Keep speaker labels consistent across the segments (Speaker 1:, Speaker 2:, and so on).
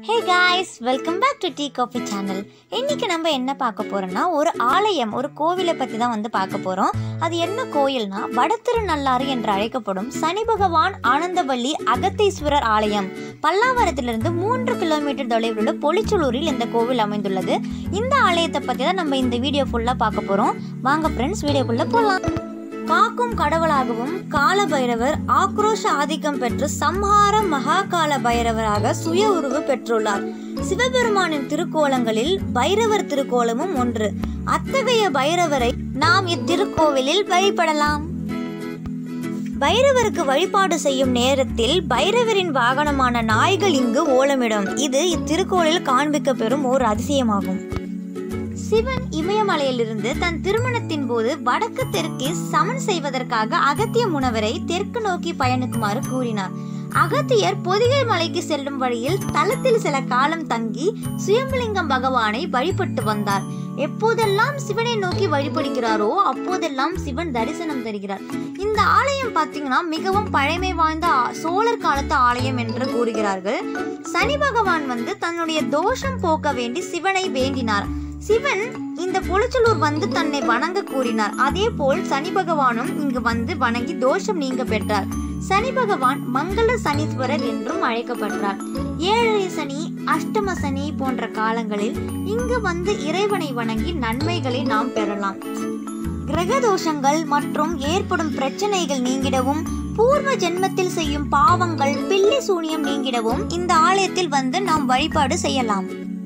Speaker 1: hey guys welcome back to tea coffee channel இன்னைக்கு நம்ம என்ன பார்க்க போறோம்னா ஒரு ஆலயம் ஒரு கோவிலை பற்றி தான் வந்து பார்க்க போகிறோம் அது என்ன கோயில்னா வடத்திருநள்ளாறு என்று அழைக்கப்படும் சனி பகவான் ஆனந்தவள்ளி அகத்தீஸ்வரர் ஆலயம் பல்லாவரத்திலிருந்து மூன்று கிலோமீட்டர் தொலைவில் உள்ள பொலிச்சலூரில் இந்த கோவில் அமைந்துள்ளது இந்த ஆலயத்தை பற்றி தான் நம்ம இந்த வீடியோ ஃபுல்லாக பார்க்க போகிறோம் வாங்க ஃப்ரெண்ட்ஸ் வீடியோக்குள்ளே போகலாம் காக்கும் கடவுளாகவும் கால பைரவர் ஆக்ரோஷ ஆதிக்கம் பெற்று சம்ஹார மகாகால பைரவராக சுய உருவு பெற்றுள்ளார் சிவபெருமானின் திருக்கோலங்களில் பைரவர் திருக்கோலமும் ஒன்று அத்தகைய பைரவரை நாம் இத்திருக்கோவிலில் வழிபடலாம் பைரவருக்கு வழிபாடு செய்யும் நேரத்தில் பைரவரின் வாகனமான நாய்கள் இங்கு ஓலமிடும் இது இத்திருக்கோளில் காண்பிக்க பெறும் ஓர் அதிசயமாகும் சிவன் இமயமலையிலிருந்து தன் திருமணத்தின் போது வடக்கு தெற்கே சமன் செய்வதற்காக அகத்திய முனவரை தெற்கு நோக்கி பயணிக்குமாறு கூறினார் அகத்தியர் பொதிகை மலைக்கு செல்லும் வழியில் தலத்தில் சில காலம் தங்கி சுயம்பலிங்கம் பகவானை வழிபட்டு வந்தார் எப்போதெல்லாம் சிவனை நோக்கி வழிபடுகிறாரோ அப்போதெல்லாம் சிவன் தரிசனம் தருகிறார் இந்த ஆலயம் பார்த்தீங்கன்னா மிகவும் பழமை வாய்ந்த ஆ- சோழர் காலத்து ஆலயம் என்று கூறுகிறார்கள் சனி பகவான் வந்து தன்னுடைய தோஷம் போக்க வேண்டி சிவனை வேண்டினார் சிவன் இந்த பொலிச்சலூர் வந்து தன்னை வணங்க கூறினார் அதே போல் சனி பகவானும் இங்கு வந்து வணங்கி தோஷம் நீங்க பெற்றார் சனி பகவான் மங்கள சனீஸ்வரர் என்றும் அழைக்கப்பட்டார் ஏழரை சனி அஷ்டம சனி போன்ற காலங்களில் இங்கு வந்து இறைவனை வணங்கி நன்மைகளை நாம் பெறலாம் கிரக தோஷங்கள் மற்றும் ஏற்படும் பிரச்சனைகள் நீங்கிடவும் பூர்வ ஜென்மத்தில் செய்யும் பாவங்கள் பில்லி சூனியம் நீங்கிடவும் இந்த ஆலயத்தில் வந்து நாம் வழிபாடு செய்யலாம்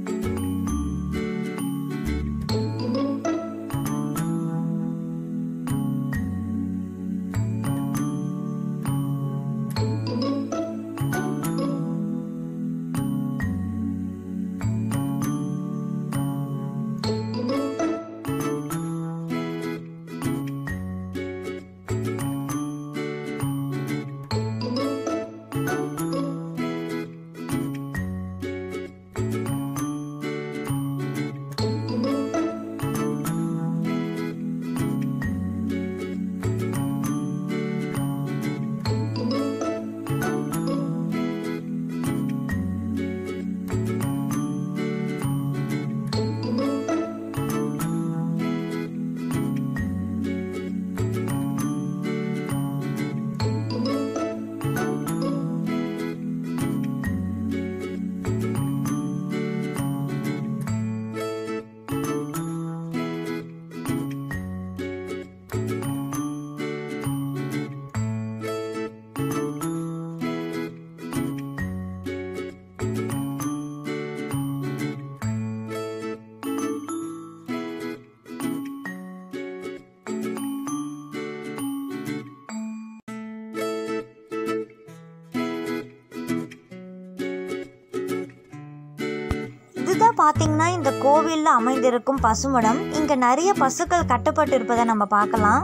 Speaker 1: இதுதான் பார்த்தீங்கன்னா இந்த கோவிலில் அமைந்திருக்கும் பசுமடம் இங்கே நிறைய பசுக்கள் கட்டப்பட்டு இருப்பதை நம்ம பார்க்கலாம்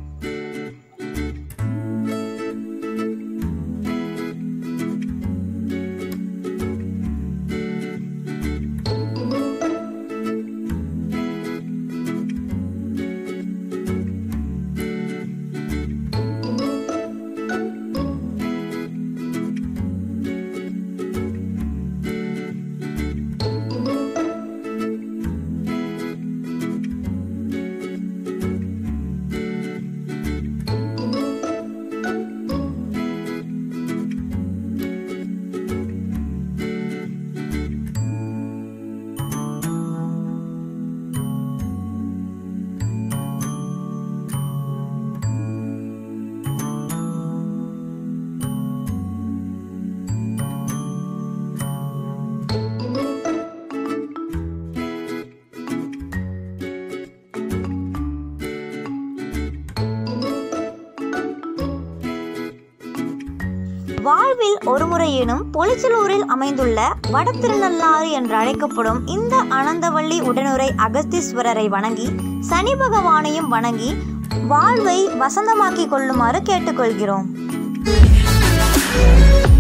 Speaker 1: வாழ்வில் ஒருமுறையேனும் பொலிச்சலூரில் அமைந்துள்ள வடதிருநள்ளாறு என்று அழைக்கப்படும் இந்த அனந்தவள்ளி உடனுரை அகஸ்தீஸ்வரரை வணங்கி சனி பகவானையும் வணங்கி வாழ்வை வசந்தமாக்கிக் கொள்ளுமாறு கேட்டுக்கொள்கிறோம்